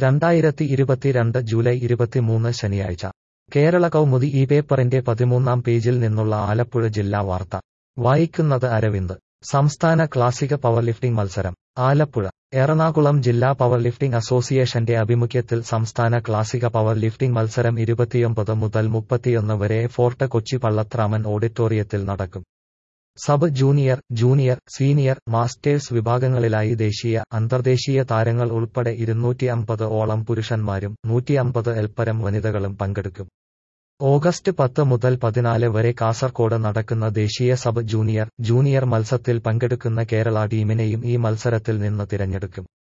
രണ്ടായിരത്തി ഇരുപത്തിരണ്ട് ജൂലൈ ഇരുപത്തിമൂന്ന് ശനിയാഴ്ച കേരള കൗമുദി ഈ പേപ്പറിന്റെ പതിമൂന്നാം പേജിൽ നിന്നുള്ള ആലപ്പുഴ ജില്ലാ വാർത്ത വായിക്കുന്നത് അരവിന്ദ് സംസ്ഥാന ക്ലാസിക പവർലിഫ്റ്റിംഗ് മത്സരം ആലപ്പുഴ എറണാകുളം ജില്ലാ പവർ ലിഫ്റ്റിംഗ് അസോസിയേഷന്റെ ആഭിമുഖ്യത്തിൽ സംസ്ഥാന ക്ലാസിക പവർ ലിഫ്റ്റിംഗ് മത്സരം ഇരുപത്തിയൊമ്പത് മുതൽ മുപ്പത്തിയൊന്ന് വരെ ഫോർട്ട് കൊച്ചി പള്ളത്രാമൻ ഓഡിറ്റോറിയത്തിൽ നടക്കും sub junior junior senior masters വിഭാഗങ്ങളിലായി ദേശീയ അന്തർദേശീയ താരങ്ങൾ ഉൾപ്പെടെ ഇരുന്നൂറ്റി അമ്പത് ഓളം പുരുഷന്മാരും നൂറ്റി അമ്പത് എൽപ്പരം വനിതകളും പങ്കെടുക്കും ഓഗസ്റ്റ് പത്ത് മുതൽ പതിനാല് വരെ കാസർകോട് നടക്കുന്ന ദേശീയ സബ് ജൂനിയർ ജൂനിയർ മത്സരത്തിൽ പങ്കെടുക്കുന്ന കേരള ടീമിനെയും ഈ മത്സരത്തിൽ നിന്ന് തിരഞ്ഞെടുക്കും